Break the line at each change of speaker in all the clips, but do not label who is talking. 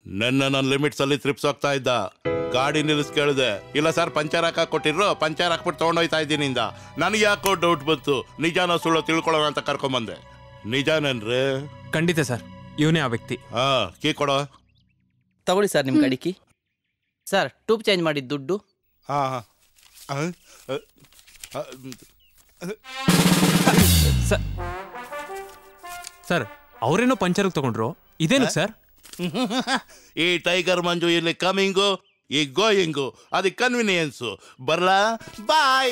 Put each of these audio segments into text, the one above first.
ನನ್ನ ನನ್ನ ಲಿಮಿಟ್ಸ್ ಅಲ್ಲಿ ತ್ರಿಪ್ಸ್ ಹೋಗ್ತಾ ಇದ್ದ ಗಾಡಿ ನಿಲ್ಲಿಸ್ ಕೇಳಿದೆ ಇಲ್ಲ ಸರ್ ಪಂಚರ್ ಹಾಕಕ್ ಕೊಟ್ಟಿದ್ರು ಪಂಚರ್ ಹಾಕ್ಬಿಟ್ಟು ತಗೊಂಡೋಯ್ತಾ ಇದ್ದೀನಿಂದ ನನಗೆ ಯಾಕೋ ಡೌಟ್ ಬಂತು ನಿಜಾನ ಸುಳ್ಳು ತಿಳ್ಕೊಳ್ಳೋಣ ಅಂತ ಕರ್ಕೊಂಬಂದೆ ನಿಜಾನೇನ್ರಿ
ಖಂಡಿತ ಸರ್ ಇವನೇ ಆ ವ್ಯಕ್ತಿ
ಹಾ ಕೀ ಕೊಡೋ
ತಗೊಳ್ಳಿ ಸರ್ ನಿಮ್ಮ ಗಾಡಿ ಕಿ ಸರ್ ಟ್ಯೂಬ್ ಚೇಂಜ್ ಮಾಡಿದ ದುಡ್ಡು
ಹಾ ಹಾ ಆ, ಆ, ಆ,
ಸರ್ ಸರ್ ಅವರೇನೋ ಪಂಚರ್ಗೆ ತಗೊಂಡ್ರು ಇದೇನು ಸರ್
ಈ ಟೈಗರ್ ಮಂಜು ಇಲ್ಲಿ ಕಮಿಂಗು ಈ ಗೋಯಿಂಗು ಅದಕ್ಕೆ ಕನ್ವಿನಿಯನ್ಸು ಬರ್ಲಾ ಬಾಯ್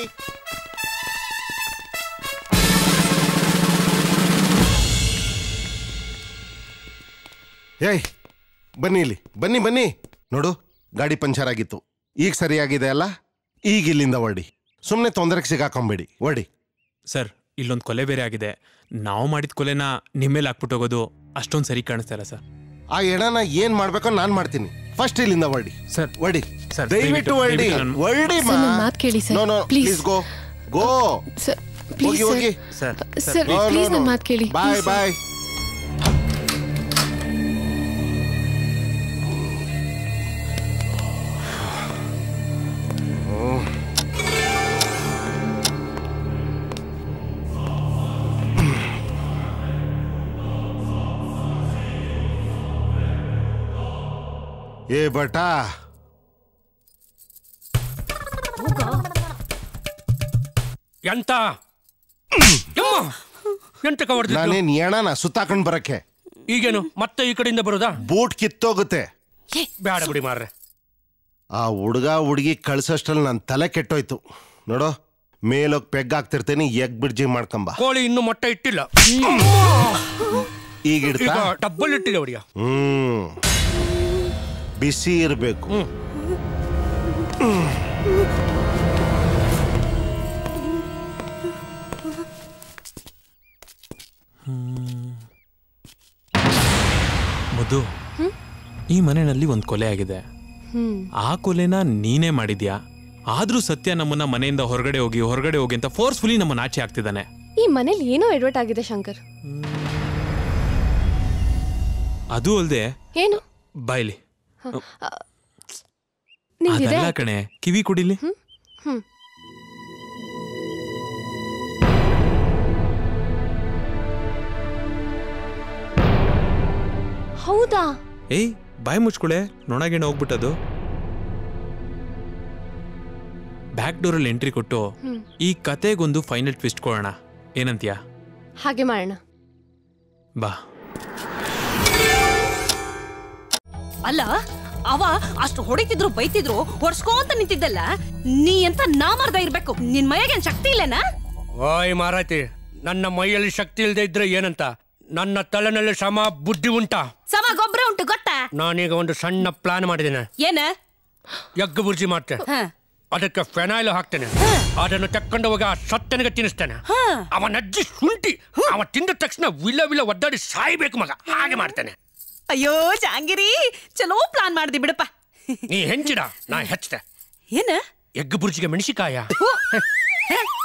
ಏಯ್ ಬನ್ನಿ ಇಲ್ಲಿ ಬನ್ನಿ ಬನ್ನಿ ನೋಡು ಗಾಡಿ ಪಂಚರ್ ಆಗಿತ್ತು ಈಗ ಸರಿಯಾಗಿದೆ ಅಲ್ಲ ಈಗ ಇಲ್ಲಿಂದ ಹೊಡಿ ಸುಮ್ಮನೆ ತೊಂದರೆಗೆ ಸಿಗಾಕೊಂಬೇಡಿ ಹೊಡಿ
ಸರ್ ಇಲ್ಲೊಂದು ಕೊಲೆ ಬೇರೆ ಆಗಿದೆ ನಾವು ಮಾಡಿದ ಕೊಲೆನ ನಿಮ್ಮೇಲೆ ಹಾಕ್ಬಿಟ್ಟು ಹೋಗೋದು ಅಷ್ಟೊಂದು ಸರಿ ಕಾಣಿಸ್ತಾ ಇಲ್ಲ ಸರ್
ಆ ಎಡನ ಏನ್ ಮಾಡ್ಬೇಕೋ ನಾನ್ ಮಾಡ್ತೀನಿ ಫಸ್ಟ್ ಇಲ್ಲಿಂದ ಹೊಡಿ
ಸರ್
ಹೊಡಿ
ಸರ್,
ದಯವಿಟ್ಟು
ದಯವಿಟ್ಟು-
ಹೊಡಿ
ದಯವಿಟ್ಟು ನನ್ನ-
ಹೊಡಿ
ಸರ್, ನನ್ನ ಮಾತ್ ಕೇಳಿ, sir.
No no
Please.
Please go go
sir
ಹೋಗಿ
ಪ್ಲೀಸ್
ಹೋಗಿ
ಸರ್
ಸರ್ ಪ್ಲೀಸ್ ನನ್ನ ಮಾತು ಕೇಳಿ
ಬಾಯ್
Please,
ಬಾಯ್ ಏ ಬಟಾ
ಎಂತ ಯಮ್ಮ! ಎಂತಕ ಹೊಡೆದಿದ್ದು
ನಾನೇನ್ ಎಣನ ಸುತ್ತಾಕೊಂಡ್ ಬರಕ್ಕೆ
ಈಗೇನು ಮತ್ತೆ ಈ ಕಡೆಯಿಂದ ಬರೋದಾ
ಬೂಟ್ ಕಿತ್ತೋಗುತ್ತೆ
ಬೇಡ ಬಿಡಿ ಮಾರ್ರೆ
ಆ ಹುಡುಗ ಹುಡುಗಿ ಕಳ್ಸೋಷ್ಟ್ರಲ್ಲಿ ನನ್ನ ತಲೆ ಕೆಟ್ಟೋಯ್ತು ನೋಡು ಮೇಲೋಗಿ ಪೆಗ್ ಹಾಕ್ತಿರ್ತೀನಿ ಎಗ್ ಬಿಡ್ಜಿ ಮಾಡ್ಕೊಂಬ
ಕೋಳಿ ಇನ್ನು ಮೊಟ್ಟೆ ಇಟ್ಟಿಲ್ಲ
ಈಗ ಇಡ್ತಾ
ಈಗ ಡಬ್ಬಲ್ ಇಟ್ಟಿದೆ ಹುಡುಗ
ಹ್ಮ್ ಬಿಸಿ ಇರಬೇಕು
ಮುದ್ದು ಈ ಮನೆಯಲ್ಲಿ ಒಂದು ಕೊಲೆ ಆಗಿದೆ
ಹ್ಮ್
ಆ ಕೊಲೆನ ನೀನೇ ಮಾಡಿದ್ಯಾ ಆದ್ರೂ ಸತ್ಯ ನಮ್ಮನ್ನ ಮನೆಯಿಂದ ಹೊರಗಡೆ ಹೋಗಿ ಹೊರಗಡೆ ಹೋಗಿ ಅಂತ ಫೋರ್ಸ್ಫುಲಿ ನಮ್ಮನ್ನ ಆಚೆ ಆಗ್ತಿದ್ದಾನೆ
ಈ ಮನೇಲಿ ಏನೋ ಎಡ್ವರ್ಟ್ ಆಗಿದೆ ಶಂಕರ್
ಅದು ಅಲ್ದೆ
ಏನು
ಬಾಯ್ಲಿ
ನಿಂಗಿದೆ
ಅದಲ್ಲ ಕಣೆ ಕಿವಿ ಕುಡಿಲಿ
ಹ್ಮ್ ಹೌದಾ
ಏಯ್ ಬಾಯ್ ಮುಚ್ಕೊಳೆ ನೊಣಗೇಣ ಹೋಗ್ಬಿಟ್ಟದು ಬ್ಯಾಕ್ ಡೋರಲ್ಲಿ ಎಂಟ್ರಿ ಕೊಟ್ಟು
ಹ್ಮ್.
ಈ ಕತೆಗೊಂದು ಫೈನಲ್ ಟ್ವಿಸ್ಟ್ ಕೊಡೋಣ ಏನಂತೀಯ
ಹಾಗೆ ಮಾಡೋಣ
ಬಾ
ಅಲ್ಲ ಅವ ಅಷ್ಟು ಹೊಡಿತಿದ್ರು ಬೈತಿದ್ರು ಹೊಡ್ಸ್ಕೊಂತ ನಿಂತಿದ್ದಲ್ಲ ನೀ ಎಂತ ನಾಮರ್ದ ಇರ್ಬೇಕು ನಿನ್ ಮೈಯಾಗೇನ್ ಶಕ್ತಿ ಇಲ್ಲನಾ
ಓಯ್ ಮಾರಾಯ್ತಿ ನನ್ನ ಮೈಯಲ್ಲಿ ಶಕ್ತಿ ಇಲ್ಲದೆ ಇದ್ರೆ ಏನಂತ ನನ್ನ ತಲೆನಲ್ಲಿ ಸಮ ಬುದ್ಧಿ ಉಂಟಾ
ಸಮ ಗೊಬ್ಬರ ಉಂಟು ಗೊತ್ತಾ
ನಾನೀಗ ಒಂದು ಸಣ್ಣ ಪ್ಲಾನ್ ಮಾಡಿದ್ದೇನೆ
ಏನ
ಎಗ್ ಬುರ್ಜಿ ಮಾಡ್ತೆ
ಹ.
ಅದಕ್ಕೆ ಫೆನಾಯ್ಲ್ ಹಾಕ್ತೇನೆ ಅದನ್ನು ತಕ್ಕೊಂಡು ಹೋಗಿ ಆ ಸತ್ತನಿಗೆ ತಿನ್ನಿಸ್ತೇನೆ ಅವನ ಅಜ್ಜಿ ಶುಂಠಿ ಅವ ತಿಂದ ತಕ್ಷಣ ವಿಲ ವಿಲ ಒದ್ದಾಡಿ ಸಾಯ್ಬೇಕು ಮಗ ಹಾಗೆ ಮಾಡ್ತೇನೆ
ಅಯ್ಯೋ ಜಾಂಗಿರಿ ಚಲೋ ಪ್ಲಾನ್ ಮಾಡ್ದಿ ಬಿಡಪ್ಪ
ನೀ ಹೆಂಚಿಡ ನಾ ಹೆಚ್ಚತೆ
ಏನ
ಎಗ್ ಬುರ್ಜಿಗೆ ಮೆಣಸಿಕಾಯ
ಹ್ಞೂ.